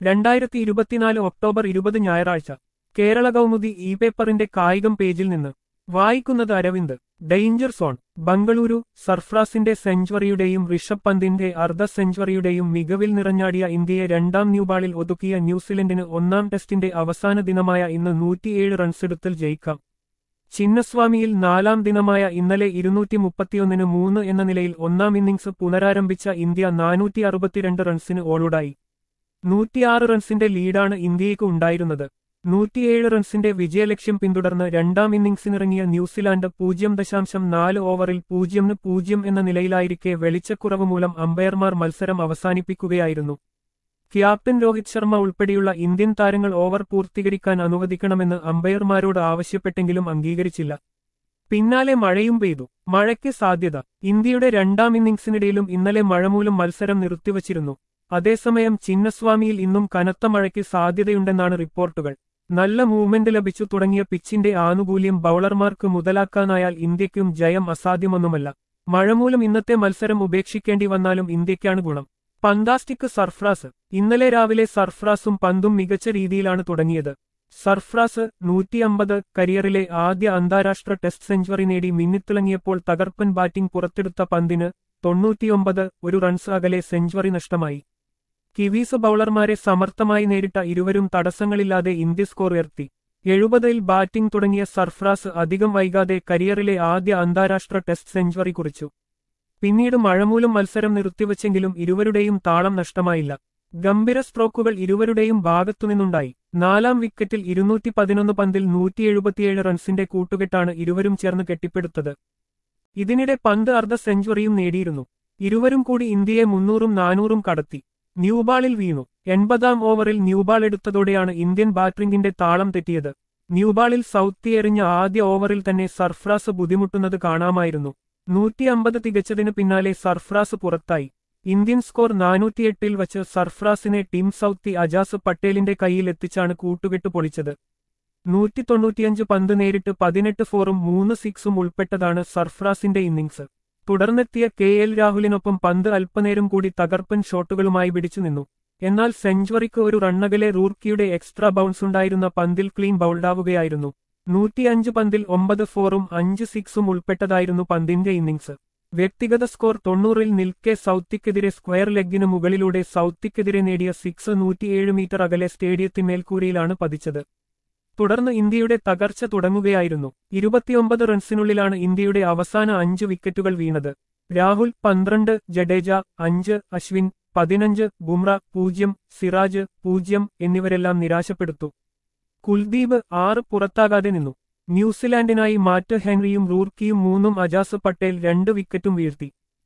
രണ്ടായിരത്തി ഇരുപത്തിനാല് ഒക്ടോബർ ഇരുപത് ഞായറാഴ്ച കേരള കൗമുദി ഇ പേപ്പറിന്റെ കായികം പേജിൽ നിന്ന് വായിക്കുന്നത് അരവിന്ദ് ഡേഞ്ചർ സോൺ ബംഗളൂരു സർഫ്രാസിന്റെ സെഞ്ചുറിയുടെയും ഋഷഭ് പന്തിന്റെ അർദ്ധ സെഞ്ചുറിയുടെയും മികവിൽ നിറഞ്ഞാടിയ ഇന്ത്യയെ രണ്ടാം ന്യൂബാളിൽ ഒതുക്കിയ ന്യൂസിലൻഡിന് ഒന്നാം ടെസ്റ്റിന്റെ അവസാന ദിനമായ ഇന്ന് നൂറ്റിയേഴ് റൺസെടുത്തിൽ ജയിക്കാം ചിന്നസ്വാമിയിൽ നാലാം ദിനമായ ഇന്നലെ ഇരുന്നൂറ്റി മുപ്പത്തിയൊന്നിന് മൂന്ന് എന്ന നിലയിൽ ഒന്നാം ഇന്നിംഗ്സ് പുനരാരംഭിച്ച ഇന്ത്യ നാനൂറ്റി അറുപത്തിരണ്ട് റൺസിന് ഓളുടായി നൂറ്റിയാറ് റൺസിന്റെ ലീഡാണ് ഇന്ത്യയ്ക്ക് ഉണ്ടായിരുന്നത് നൂറ്റിയേഴ് റൺസിന്റെ വിജയലക്ഷ്യം പിന്തുടർന്ന് രണ്ടാം ഇന്നിംഗ്സിനിറങ്ങിയ ന്യൂസിലാൻഡ് പൂജ്യം ദശാംശം നാല് ഓവറിൽ പൂജ്യംന് പൂജ്യം എന്ന നിലയിലായിരിക്കെ വെളിച്ചക്കുറവ് മൂലം അമ്പയർമാർ മത്സരം അവസാനിപ്പിക്കുകയായിരുന്നു ക്യാപ്റ്റൻ രോഹിത് ശർമ്മ ഉൾപ്പെടെയുള്ള ഇന്ത്യൻ താരങ്ങൾ ഓവർ പൂർത്തീകരിക്കാൻ അനുവദിക്കണമെന്ന് അമ്പയർമാരോട് ആവശ്യപ്പെട്ടെങ്കിലും അംഗീകരിച്ചില്ല പിന്നാലെ മഴയും പെയ്തു മഴയ്ക്ക് സാധ്യത ഇന്ത്യയുടെ രണ്ടാം ഇന്നിംഗ്സിനിടയിലും ഇന്നലെ മഴമൂലം മത്സരം നിർത്തിവച്ചിരുന്നു അതേസമയം ചിന്നസ്വാമിയിൽ ഇന്നും കനത്ത മഴയ്ക്ക് സാധ്യതയുണ്ടെന്നാണ് റിപ്പോർട്ടുകൾ നല്ല മൂവ്മെന്റ് ലഭിച്ചു തുടങ്ങിയ പിച്ചിന്റെ ആനുകൂല്യം ബൌളർമാർക്ക് മുതലാക്കാനായാൽ ഇന്ത്യയ്ക്കും ജയം അസാധ്യമൊന്നുമല്ല മഴമൂലം ഇന്നത്തെ മത്സരം ഉപേക്ഷിക്കേണ്ടി വന്നാലും ഇന്ത്യയ്ക്കാണ് ഗുണം പന്താസ്റ്റിക് സർഫ്രാസ് ഇന്നലെ രാവിലെ സർഫ്രാസും പന്തും മികച്ച രീതിയിലാണ് തുടങ്ങിയത് സർഫ്രാസ് നൂറ്റിയമ്പത് കരിയറിലെ ആദ്യ അന്താരാഷ്ട്ര ടെസ്റ്റ് സെഞ്ചുറി നേടി മിന്നിത്തിളങ്ങിയപ്പോൾ തകർപ്പൻ ബാറ്റിംഗ് പുറത്തെടുത്ത പന്തിന് തൊണ്ണൂറ്റിയൊമ്പത് ഒരു റൺസ് അകലെ സെഞ്ചുറി നഷ്ടമായി കിവീസ് ബൌളർമാരെ സമർത്ഥമായി നേരിട്ട ഇരുവരും തടസ്സങ്ങളില്ലാതെ ഇന്ത്യ സ്കോർ ഉയർത്തി എഴുപതിൽ ബാറ്റിംഗ് തുടങ്ങിയ സർഫ്രാസ് അധികം വൈകാതെ കരിയറിലെ ആദ്യ അന്താരാഷ്ട്ര ടെസ്റ്റ് സെഞ്ചുറി കുറിച്ചു പിന്നീട് മഴമൂലം മത്സരം നിർത്തിവച്ചെങ്കിലും ഇരുവരുടെയും താളം നഷ്ടമായില്ല ഗംഭീര സ്ട്രോക്കുകൾ ഇരുവരുടെയും ഭാഗത്തുനിന്നുണ്ടായി നാലാം വിക്കറ്റിൽ ഇരുന്നൂറ്റി പതിനൊന്ന് പന്തിൽ നൂറ്റി എഴുപത്തിയേഴ് റൺസിന്റെ കൂട്ടുകെട്ടാണ് ഇരുവരും ചേർന്ന് കെട്ടിപ്പടുത്തത് ഇതിനിടെ പന്ത് അർദ്ധ സെഞ്ചുറിയും നേടിയിരുന്നു ഇരുവരും കൂടി ഇന്ത്യയെ മുന്നൂറും നാനൂറും കടത്തി ന്യൂബാളിൽ വീണു എൺപതാം ഓവറിൽ ന്യൂബാൾ എടുത്തതോടെയാണ് ഇന്ത്യൻ ബാറ്ററിംഗിന്റെ താളം തെറ്റിയത് ന്യൂബാളിൽ സൗത്തി എറിഞ്ഞ ആദ്യ ഓവറിൽ തന്നെ സർഫ്രാസ് ബുദ്ധിമുട്ടുന്നത് കാണാമായിരുന്നു നൂറ്റി അമ്പത് തികച്ചതിനു പിന്നാലെ സർഫ്രാസ് പുറത്തായി ഇന്ത്യൻ സ്കോർ നാനൂറ്റിയെട്ടിൽ വച്ച് സർഫ്രാസിനെ ടീം സൗത്തി അജാസ് പട്ടേലിന്റെ കൈയിൽ എത്തിച്ചാണ് കൂട്ടുകെട്ട് പൊളിച്ചത് നൂറ്റി തൊണ്ണൂറ്റിയഞ്ച് പന്ത് നേരിട്ട് പതിനെട്ട് ഫോറും മൂന്ന് സിക്സും ഉൾപ്പെട്ടതാണ് സർഫ്രാസിന്റെ ഇന്നിംഗ്സ് തുടർന്നെത്തിയ കെ എൽ രാഹുലിനൊപ്പം പന്ത് അല്പനേരം കൂടി തകർപ്പൻ ഷോട്ടുകളുമായി പിടിച്ചു നിന്നു എന്നാൽ സെഞ്ചുറിക്ക് ഒരു റണ്ണകലെ റൂർക്കിയുടെ എക്സ്ട്രാ ബൗൺസ് ഉണ്ടായിരുന്ന പന്തിൽ ക്ലീൻ ബൗൾഡാവുകയായിരുന്നു നൂറ്റിയഞ്ച് പന്തിൽ ഒമ്പത് ഫോറും അഞ്ച് സിക്സും ഉൾപ്പെട്ടതായിരുന്നു പന്തിന്റെ ഇന്നിംഗ്സ് വ്യക്തിഗത സ്കോർ തൊണ്ണൂറിൽ നിൽക്കെ സൗത്തിക്കെതിരെ സ്ക്വയർ ലെഗിനു മുകളിലൂടെ സൗത്തിക്കെതിരെ നേടിയ സിക്സ് നൂറ്റിയേഴ് മീറ്റർ അകലെ സ്റ്റേഡിയത്തിന്മേൽക്കൂരയിലാണ് പതിച്ചത് തുടർന്ന് ഇന്ത്യയുടെ തകർച്ച തുടങ്ങുകയായിരുന്നു ഇരുപത്തിയൊമ്പത് റൺസിനുള്ളിലാണ് ഇന്ത്യയുടെ അവസാന അഞ്ച് വിക്കറ്റുകൾ വീണത് രാഹുൽ പന്ത്രണ്ട് ജഡേജ അഞ്ച് അശ്വിൻ പതിനഞ്ച് ബുംറ പൂജ്യം സിറാജ് പൂജ്യം എന്നിവരെല്ലാം നിരാശപ്പെടുത്തു കുൽദീപ് ആറ് പുറത്താകാതെ നിന്നു ന്യൂസിലാൻഡിനായി മാറ്റ് ഹെൻറിയും റൂർക്കിയും മൂന്നും അജാസ് പട്ടേൽ രണ്ട് വിക്കറ്റും വീഴ്ത്തി